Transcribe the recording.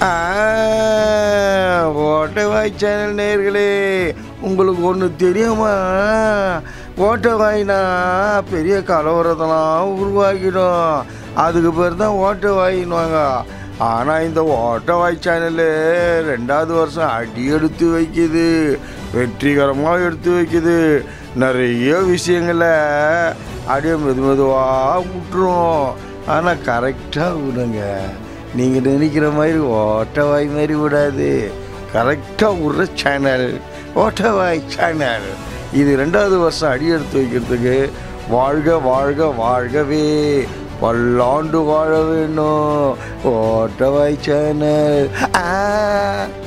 ஆ, ஓட்டவாய் channel நேர்களே உங்களுக்கு ஒன்று தெரியுமா ஓட்டவாய்னா பெரிய கலவரத்தெல்லாம் உருவாக்கிடும் அதுக்கு பேர் தான் ஓட்டவாயின்வாங்க ஆனால் இந்த ஓட்டவாய் சேனலு ரெண்டாவது வருஷம் அடி எடுத்து வைக்குது வெற்றிகரமாக எடுத்து வைக்குது நிறைய விஷயங்களை அப்படியே மெது மெதுவாக விட்டுரும் ஆனால் கரெக்டாக விடுங்க நீங்கள் நினைக்கிற மாதிரி ஓட்டவாய் மாதிரி விடாது கரெக்டாக விடுற சேனல் ஓட்டவாய் சேனல் இது ரெண்டாவது வருஷம் அடி எடுத்து வைக்கிறதுக்கு வாழ்க வாழ்க வாழ்கவே பல்லாண்டு வாழ வேணும் ஓட்டவாய் சேனல் ஆ